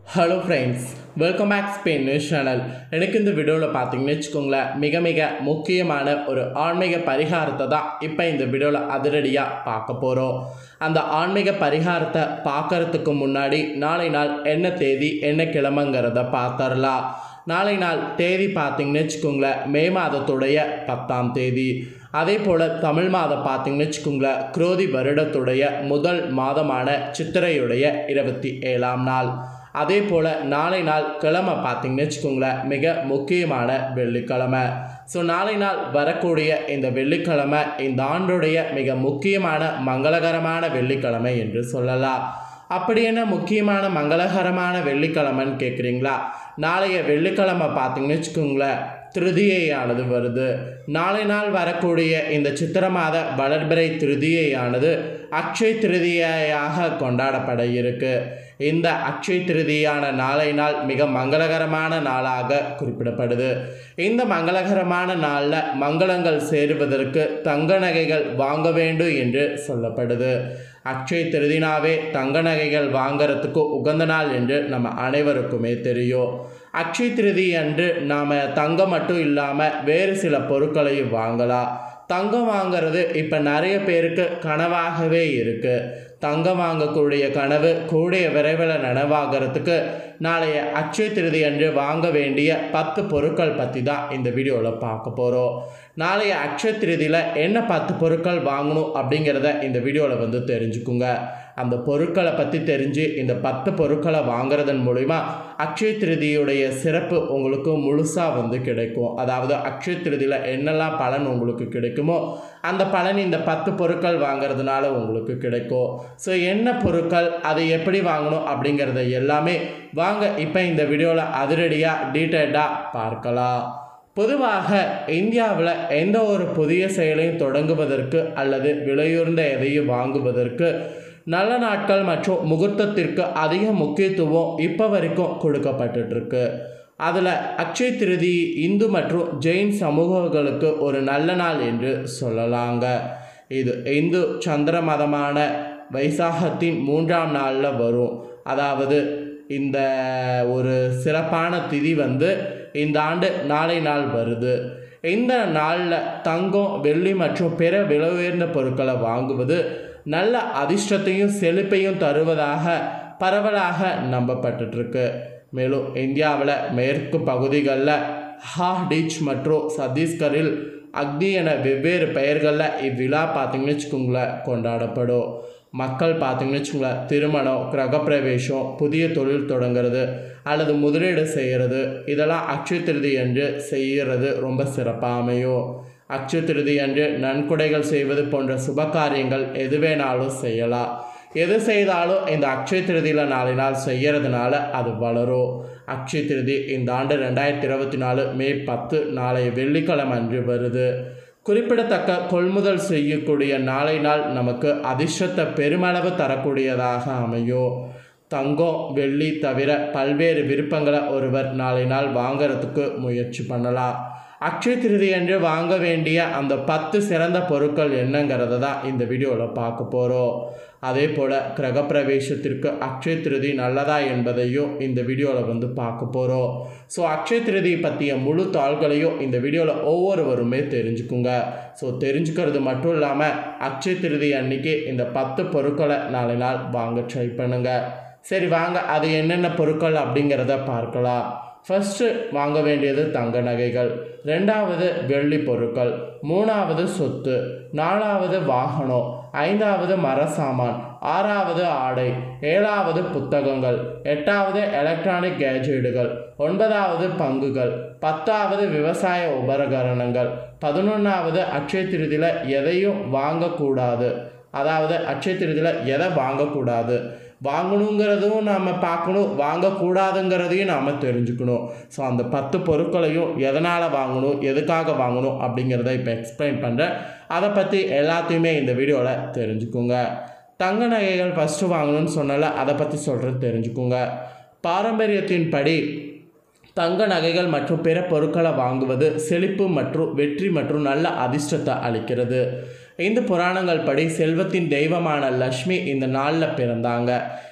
hello friends welcome back Spain news channel எனக்கு இந்த வீடியோவில் பார்த்தீங்கன்னு வச்சுக்கோங்களேன் மிக மிக முக்கியமான ஒரு ஆன்மீக பரிகாரத்தை தான் இப்போ இந்த வீடியோவில் அதிரடியாக பார்க்க போகிறோம் அந்த ஆன்மீக பரிகாரத்தை பார்க்கறதுக்கு முன்னாடி நாளை நாள் என்ன தேதி என்ன கிழமைங்கிறத பார்த்துடலாம் நாளை நாள் தேதி பார்த்தீங்கன்னு வச்சுக்கோங்களேன் மே மாதத்துடைய பத்தாம் தேதி அதே போல் தமிழ் மாதம் பார்த்தீங்கன்னு வச்சுக்கோங்களேன் குரோதி வருடத்துடைய முதல் மாதமான சித்திரையுடைய இருபத்தி ஏழாம் நாள் அதே போல் நாளை நாள் கிழமை பார்த்தீங்கன்னு வச்சுக்கோங்களேன் மிக முக்கியமான வெள்ளிக்கிழமை ஸோ நாளை நாள் வரக்கூடிய இந்த வெள்ளிக்கிழமை இந்த ஆண்டுடைய மிக முக்கியமான மங்களகரமான வெள்ளிக்கிழமை என்று சொல்லலாம் அப்படி என்ன முக்கியமான மங்களகரமான வெள்ளிக்கிழமைன்னு கேட்குறீங்களா நாளைய வெள்ளிக்கிழமை பார்த்தீங்கன்னு வச்சுக்கோங்களேன் திருதியையானது வருது நாளை நாள் வரக்கூடிய இந்த சித்திர மாத வளர்பிறை திருதியையானது அக்ஷய திருதியாக கொண்டாடப்பட இருக்கு இந்த அக்ஷய திருதியான நாளை நாள் மிக மங்களகரமான நாளாக குறிப்பிடப்படுது இந்த மங்களகரமான நாளில் மங்களங்கள் சேருவதற்கு தங்க நகைகள் வாங்க வேண்டும் என்று சொல்லப்படுது அக்ஷய திருதினாவே தங்க நகைகள் வாங்கிறதுக்கு உகந்த நாள் என்று நம்ம அனைவருக்குமே தெரியும் அக்ஷய திருதி அன்று நாம் தங்கம் மட்டும் இல்லாமல் வேறு சில பொருட்களையும் வாங்கலாம் தங்கம் வாங்கிறது இப்போ நிறைய பேருக்கு கனவாகவே இருக்குது தங்கம் வாங்கக்கூடிய கனவு கூடிய விரைவில் நனவாகிறதுக்கு நாளைய அக்ஷய திருதி அன்று வாங்க வேண்டிய பத்து பொருட்கள் பற்றி தான் இந்த வீடியோவில் பார்க்க போகிறோம் நாளைய அக்ஷய திருதியில் என்ன பத்து பொருட்கள் வாங்கணும் அப்படிங்கிறத இந்த வீடியோவில் வந்து தெரிஞ்சுக்குங்க அந்த பொருட்களை பற்றி தெரிஞ்சு இந்த பத்து பொருட்களை வாங்குறதன் மூலிமா அக்ஷய திருதியுடைய சிறப்பு உங்களுக்கு முழுசாக வந்து கிடைக்கும் அதாவது அக்ஷய திருதியில் என்னெல்லாம் பலன் உங்களுக்கு கிடைக்குமோ அந்த பலன் இந்த பத்து பொருட்கள் வாங்குறதுனால உங்களுக்கு கிடைக்கும் ஸோ என்ன பொருட்கள் அதை எப்படி வாங்கணும் அப்படிங்கிறத எல்லாமே வாங்க இப்போ இந்த வீடியோவில் அதிரடியாக டீட்டெயில்டாக பார்க்கலாம் பொதுவாக இந்தியாவில் எந்த ஒரு புதிய செயலையும் தொடங்குவதற்கு அல்லது விலையுயர்ந்த எதையும் வாங்குவதற்கு நல்ல நாட்கள் மற்றும் முகூர்த்தத்திற்கு அதிக முக்கியத்துவம் இப்போ வரைக்கும் கொடுக்கப்பட்டுருக்கு அதில் அக்ஷய திருதி இந்து மற்றும் ஜெயின் சமூகங்களுக்கு ஒரு நல்ல நாள் என்று சொல்லலாங்க இது இந்து சந்திர மதமான வைசாகத்தின் மூன்றாம் நாளில் வரும் அதாவது இந்த ஒரு சிறப்பான திதி வந்து இந்த ஆண்டு நாளை நாள் வருது இந்த நாளில் தங்கம் வெள்ளி மற்றும் பிற விலை உயர்ந்த பொருட்களை வாங்குவது நல்ல அதிர்ஷ்டத்தையும் செழிப்பையும் தருவதாக பரவலாக நம்பப்பட்டுருக்கு மேலும் இந்தியாவில் மேற்கு பகுதிகளில் ஹாடிச் மற்றும் சத்தீஸ்கரில் அக்னி என வெவ்வேறு பெயர்களில் இவ்விழா பார்த்திங்கன்னு வச்சுக்கோங்களேன் கொண்டாடப்படும் மக்கள் பார்த்திங்கன்னு வச்சுக்கோங்களேன் திருமணம் கிரகப்பிரவேசம் புதிய தொழில் தொடங்குறது அல்லது முதலீடு செய்கிறது இதெல்லாம் அக்ஷய திருதி என்று செய்கிறது ரொம்ப சிறப்பாக அமையும் அக்ஷய திருதி அன்று நன்கொடைகள் செய்வது போன்ற சுப காரியங்கள் எது வேணாலும் செய்யலாம் எது செய்தாலும் இந்த அக்ஷய திருதியில் நாலு நாள் செய்கிறதுனால அது வளரும் அக்ஷய திருதி இந்த ஆண்டு ரெண்டாயிரத்தி இருபத்தி நாலு மே பத்து நாளைய வெள்ளிக்கிழமை அன்று வருது குறிப்பிடத்தக்க கொள்முதல் செய்யக்கூடிய நாளை நாள் நமக்கு அதிர்ஷ்டத்தை பெருமளவு தரக்கூடியதாக அமையும் தங்கம் வெள்ளி தவிர பல்வேறு விருப்பங்களை ஒருவர் நாளை நாள் வாங்கிறதுக்கு முயற்சி பண்ணலாம் அக்ஷய திருதி அன்று வாங்க வேண்டிய அந்த பத்து சிறந்த பொருட்கள் என்னங்கிறத தான் இந்த வீடியோவில் பார்க்க போகிறோம் அதே போல் கிரகப்பிரவேசத்திற்கு அக்ஷய திருதி நல்லதா என்பதையும் இந்த வீடியோவில் வந்து பார்க்க போகிறோம் ஸோ அக்ஷய திருதி பற்றிய முழு தாள்களையும் இந்த வீடியோவில் ஒவ்வொருவருமே தெரிஞ்சுக்குங்க ஸோ தெரிஞ்சுக்கிறது மட்டும் இல்லாமல் அக்ஷய திருதி அன்னைக்கு இந்த பத்து பொருட்களை நாளை நாள் வாங்க ட்ரை பண்ணுங்கள் சரி வாங்க அது என்னென்ன பொருட்கள் அப்படிங்கிறத பார்க்கலாம் ஃபஸ்ட்டு வாங்க வேண்டியது தங்க நகைகள் ரெண்டாவது வெள்ளி பொருட்கள் மூணாவது சொத்து நாலாவது வாகனம் ஐந்தாவது மர சாமான் ஆறாவது ஆடை ஏழாவது புத்தகங்கள் எட்டாவது எலக்ட்ரானிக் கேஜெட்டுகள் ஒன்பதாவது பங்குகள் பத்தாவது விவசாய உபகரணங்கள் பதினொன்றாவது அட்சய திருதியில் எதையும் வாங்கக்கூடாது அதாவது அட்சய திருதியில் எதை வாங்கக்கூடாது வாங்கணுங்கிறதும் நாம் பார்க்கணும் வாங்கக்கூடாதுங்கிறதையும் நாம் தெரிஞ்சுக்கணும் ஸோ அந்த பத்து பொருட்களையும் எதனால் வாங்கணும் எதுக்காக வாங்கணும் அப்படிங்கிறத இப்போ எக்ஸ்பிளைன் பண்ணுறேன் அதை பற்றி எல்லாத்தையுமே இந்த வீடியோவில் தெரிஞ்சுக்குங்க தங்க நகைகள் ஃபஸ்ட்டு வாங்கணும்னு சொன்னால அதை பற்றி சொல்கிறது தெரிஞ்சுக்குங்க பாரம்பரியத்தின்படி தங்க நகைகள் மற்றும் பிற பொருட்களை வாங்குவது செழிப்பு மற்றும் வெற்றி மற்றும் நல்ல அதிர்ஷ்டத்தை அளிக்கிறது இந்து புராணங்கள் படி செல்வத்தின் தெய்வமான லக்ஷ்மி இந்த நாளில் பிறந்தாங்க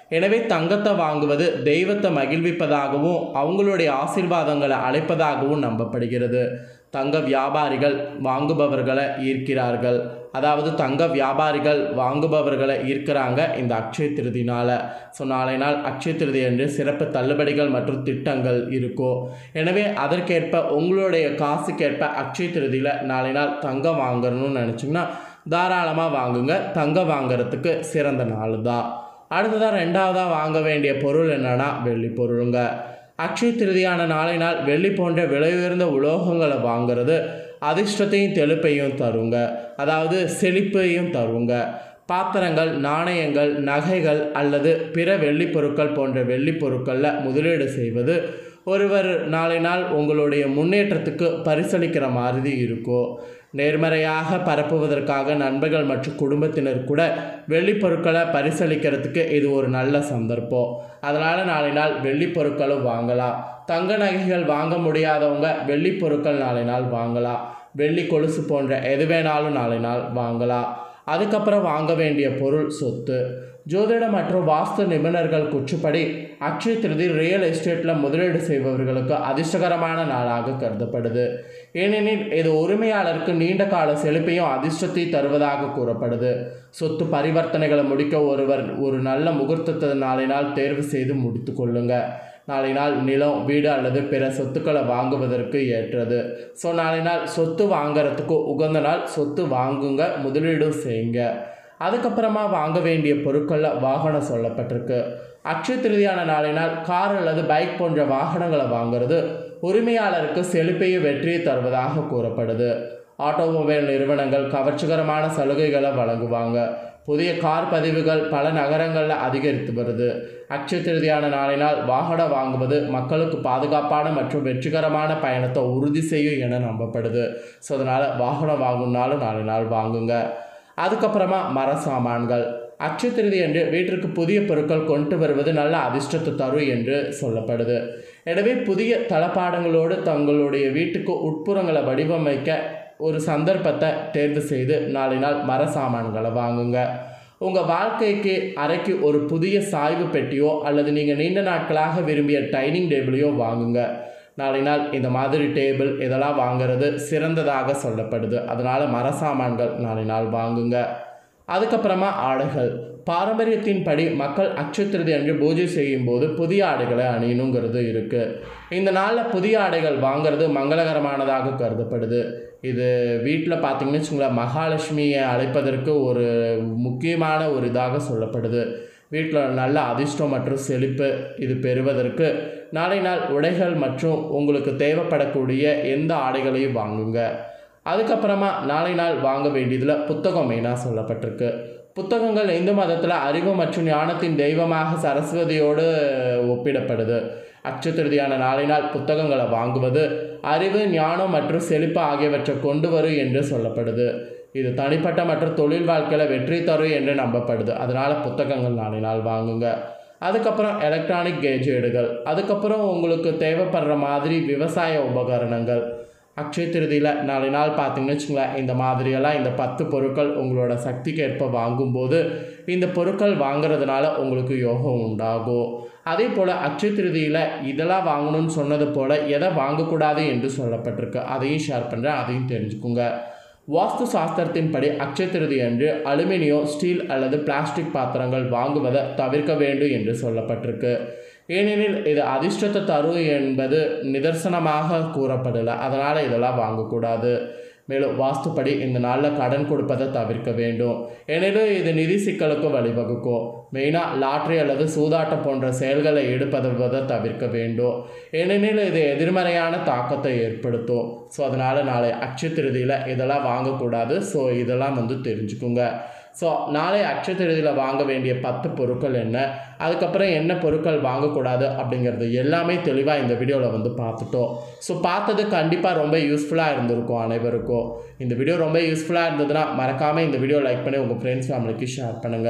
எனவே தங்கத்தை வாங்குவது தெய்வத்தை மகிழ்விப்பதாகவும் அவங்களுடைய ஆசீர்வாதங்களை அழைப்பதாகவும் நம்பப்படுகிறது தங்க வியாபாரிகள் வாங்குபவர்களை ஈர்க்கிறார்கள் அதாவது தங்க வியாபாரிகள் வாங்குபவர்களை ஈர்க்கிறாங்க இந்த அக்ஷய திருதினால் ஸோ நாளை நாள் அக்ஷய திருதி என்று சிறப்பு தள்ளுபடிகள் மற்றும் திட்டங்கள் இருக்கும் எனவே அதற்கேற்ப உங்களுடைய காசுக்கேற்ப அக்ஷய திருதியில் நாளை நாள் தங்கம் வாங்கணும்னு நினச்சிங்கன்னா தாராளமாக வாங்குங்க தங்கம் வாங்குறதுக்கு சிறந்த நாள் தான் அடுத்ததாக ரெண்டாவதாக வாங்க வேண்டிய பொருள் என்னன்னா வெள்ளி பொருளுங்க அக்ஷய திருதியான நாளை நாள் வெள்ளி போன்ற விலை உயர்ந்த உலோகங்களை வாங்குறது அதிர்ஷ்டத்தையும் தெளிப்பையும் தருங்க அதாவது செழிப்பையும் தருங்க பாத்திரங்கள் நாணயங்கள் நகைகள் அல்லது பிற வெள்ளி பொருட்கள் போன்ற வெள்ளி பொருட்களில் முதலீடு செய்வது ஒருவர் நாளை நாள் உங்களுடைய முன்னேற்றத்துக்கு பரிசளிக்கிற மாதிரி இருக்கும் நேர்மறையாக பரப்புவதற்காக நண்பர்கள் மற்றும் குடும்பத்தினர் கூட வெள்ளி பொருட்களை பரிசளிக்கிறதுக்கு இது ஒரு நல்ல சந்தர்ப்பம் அதனால் நாளை நாள் வெள்ளி பொருட்களும் வாங்கலாம் தங்க நகைகள் வாங்க முடியாதவங்க வெள்ளி பொருட்கள் நாளை நாள் வாங்கலாம் வெள்ளி கொலுசு போன்ற எது வேணாலும் நாளை நாள் வாங்கலாம் அதுக்கப்புறம் வாங்க வேண்டிய பொருள் சொத்து ஜோதிட மற்றும் வாஸ்து நிபுணர்கள் குற்றுப்படி அக்ஷய திருதி ரியல் எஸ்டேட்டில் முதலீடு செய்பவர்களுக்கு அதிர்ஷ்டகரமான நாளாக கருதப்படுது ஏனெனில் இது உரிமையாளருக்கு நீண்ட கால செழிப்பையும் அதிர்ஷ்டத்தை தருவதாக கூறப்படுது சொத்து பரிவர்த்தனைகளை முடிக்க ஒருவர் ஒரு நல்ல முகூர்த்தத்தை நாளை நாள் தேர்வு செய்து முடித்து கொள்ளுங்க நாளை நாள் நிலம் வீடு அல்லது பிற சொத்துக்களை வாங்குவதற்கு ஏற்றது ஸோ நாளை நாள் சொத்து வாங்குறதுக்கு உகந்த நாள் சொத்து வாங்குங்க முதலீடும் செய்யுங்க அதுக்கப்புறமா வாங்க வேண்டிய பொருட்களில் வாகனம் சொல்லப்பட்டிருக்கு அக்ஷய திருதியான நாளை நாள் கார் அல்லது பைக் போன்ற வாகனங்களை வாங்குறது உரிமையாளருக்கு செழிப்பையும் வெற்றியை தருவதாக கூறப்படுது ஆட்டோமொபைல் நிறுவனங்கள் கவர்ச்சிகரமான சலுகைகளை வழங்குவாங்க புதிய கார் பதிவுகள் பல நகரங்களில் அதிகரித்து வருது அக்ஷய திருதியான நாளினால் வாகனம் வாங்குவது மக்களுக்கு பாதுகாப்பான மற்றும் வெற்றிகரமான பயணத்தை உறுதி செய்யும் என நம்பப்படுது ஸோ அதனால் வாகனம் வாங்கணுன்னாலும் நாலு நாள் வாங்குங்க அதுக்கப்புறமா மர சாமான்கள் அக்ஷய திருதி என்று வீட்டிற்கு புதிய பொருட்கள் கொண்டு வருவது நல்ல அதிர்ஷ்டத்தை தரும் என்று சொல்லப்படுது எனவே புதிய தளபாடங்களோடு தங்களுடைய வீட்டுக்கு உட்புறங்களை வடிவமைக்க ஒரு சந்தர்ப்பத்தை தேர்வு செய்து நாளை நாள் மர சாமான்களை வாங்குங்க உங்கள் வாழ்க்கைக்கு அறைக்கு ஒரு புதிய சாய்வு பெட்டியோ அல்லது நீங்கள் நீண்ட நாட்களாக விரும்பிய டைனிங் டேபிளையோ வாங்குங்க நாளை நாள் இந்த மாதிரி டேபிள் இதெல்லாம் வாங்குறது சிறந்ததாக சொல்லப்படுது அதனால் மர சாமான்கள் நாளை நாள் வாங்குங்க அதுக்கப்புறமா ஆடைகள் பாரம்பரியத்தின்படி மக்கள் அச்சத்திருதி அன்று பூஜை செய்யும்போது புதிய ஆடைகளை அணியணுங்கிறது இருக்குது இந்த நாளில் புதிய ஆடைகள் வாங்குறது மங்களகரமானதாக கருதப்படுது இது வீட்டில் பார்த்தீங்கன்னு வச்சுங்களேன் மகாலட்சுமியை அழைப்பதற்கு ஒரு முக்கியமான ஒரு இதாக சொல்லப்படுது வீட்டில் நல்ல அதிர்ஷ்டம் மற்றும் செழிப்பு இது பெறுவதற்கு நாளை நாள் உடைகள் மற்றும் உங்களுக்கு தேவைப்படக்கூடிய எந்த ஆடைகளையும் வாங்குங்க அதுக்கப்புறமா நாளை நாள் வாங்க வேண்டியதில் புத்தகம் மெயினாக சொல்லப்பட்டிருக்கு புத்தகங்கள் இந்து மதத்தில் அறிவு மற்றும் ஞானத்தின் தெய்வமாக சரஸ்வதியோடு ஒப்பிடப்படுது அச்சுத்திருதியான நாளை நாள் புத்தகங்களை வாங்குவது அறிவு ஞானம் மற்றும் செழிப்பு ஆகியவற்றை கொண்டு வரும் என்று சொல்லப்படுது இது தனிப்பட்ட மற்றும் தொழில் வாழ்க்கையில் வெற்றி தரும் என்று நம்பப்படுது அதனால் புத்தகங்கள் நாளை நாள் வாங்குங்க அதுக்கப்புறம் எலக்ட்ரானிக் கேஜெட்டுகள் அதுக்கப்புறம் உங்களுக்கு தேவைப்படுற மாதிரி விவசாய உபகரணங்கள் அக்ஷய திருதியில் நாளை நாள் பார்த்தீங்கன்னு வச்சுங்களேன் இந்த மாதிரியெல்லாம் இந்த பத்து பொருட்கள் உங்களோட சக்திக்கு ஏற்ப வாங்கும்போது இந்த பொருட்கள் வாங்குறதுனால உங்களுக்கு யோகம் உண்டாகும் அதே போல் அக்ஷய திருதியில் இதெல்லாம் வாங்கணும்னு சொன்னது போல் எதை வாங்கக்கூடாது என்று சொல்லப்பட்டிருக்கு அதையும் ஷேர் பண்ணுறேன் அதையும் தெரிஞ்சுக்குங்க வாஸ்து சாஸ்திரத்தின்படி அக்ஷய திருதி அன்று அலுமினியம் ஸ்டீல் அல்லது பிளாஸ்டிக் பாத்திரங்கள் வாங்குவதை தவிர்க்க வேண்டும் என்று சொல்லப்பட்டிருக்கு ஏனெனில் இது அதிர்ஷ்டத்தை தரும் என்பது நிதர்சனமாக கூறப்படலை அதனால் இதெல்லாம் வாங்கக்கூடாது மேலும் வாஸ்துப்படி இந்த நாளில் கடன் கொடுப்பதை தவிர்க்க வேண்டும் ஏனெனில் இது நிதி சிக்கலுக்கு வழிவகுக்கும் மெயினாக லாட்ரி அல்லது சூதாட்டம் போன்ற செயல்களை ஈடுபடுவதை தவிர்க்க வேண்டும் ஏனெனில் இது எதிர்மறையான தாக்கத்தை ஏற்படுத்தும் ஸோ அதனால் நாளை அக்ஷய திருதியில் இதெல்லாம் வாங்கக்கூடாது ஸோ இதெல்லாம் வந்து தெரிஞ்சுக்குங்க ஸோ நாளை அக்ஷய திருதியில் வாங்க வேண்டிய பத்து பொருட்கள் என்ன அதுக்கப்புறம் என்ன பொருட்கள் வாங்கக்கூடாது அப்படிங்கிறது எல்லாமே தெளிவாக இந்த வீடியோவில் வந்து பார்த்துட்டோம் ஸோ பார்த்தது கண்டிப்பாக ரொம்ப யூஸ்ஃபுல்லாக இருந்திருக்கும் அனைவருக்கும் இந்த வீடியோ ரொம்ப யூஸ்ஃபுல்லாக இருந்ததுன்னா மறக்காமல் இந்த வீடியோ லைக் பண்ணி உங்கள் ஃப்ரெண்ட்ஸ் ஃபேமிலிக்கு ஷேர் பண்ணுங்கள்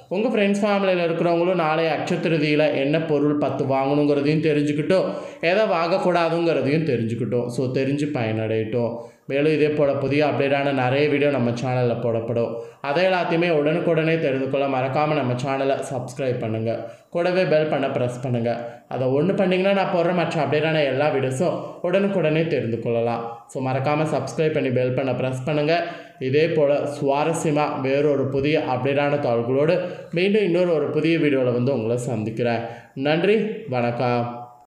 உங்கள் ஃப்ரெண்ட்ஸ் ஃபேமிலியில் இருக்கிறவங்களும் நாளை அக்ஷத்திருதியில் என்ன பொருள் பத்து வாங்கணுங்கிறதையும் தெரிஞ்சுக்கிட்டோம் எதை வாங்கக்கூடாதுங்கிறதையும் தெரிஞ்சுக்கிட்டோம் ஸோ தெரிஞ்சு பயனடையட்டும் மேலும் இதே போல் புதிய அப்டேட்டான நிறைய வீடியோ நம்ம சேனலில் போடப்படும் அதை எல்லாத்தையுமே உடனுக்குடனே தெரிந்து கொள்ள மறக்காமல் நம்ம சேனலை சப்ஸ்கிரைப் பண்ணுங்கள் கூடவே பெல் பண்ண ப்ரெஸ் பண்ணுங்கள் அதை ஒன்று பண்ணிங்கன்னா நான் போடுற மற்ற அப்டேட்டான எல்லா வீடியோஸும் உடனுக்குடனே தெரிந்து கொள்ளலாம் ஸோ மறக்காமல் சப்ஸ்கிரைப் பண்ணி பெல் பண்ண ப்ரெஸ் பண்ணுங்கள் இதே போல் சுவாரஸ்யமாக வேறொரு புதிய அப்டேட்டான தாள்களோடு மீண்டும் இன்னொரு ஒரு புதிய வீடியோவில் வந்து உங்களை சந்திக்கிறேன் நன்றி வணக்கம்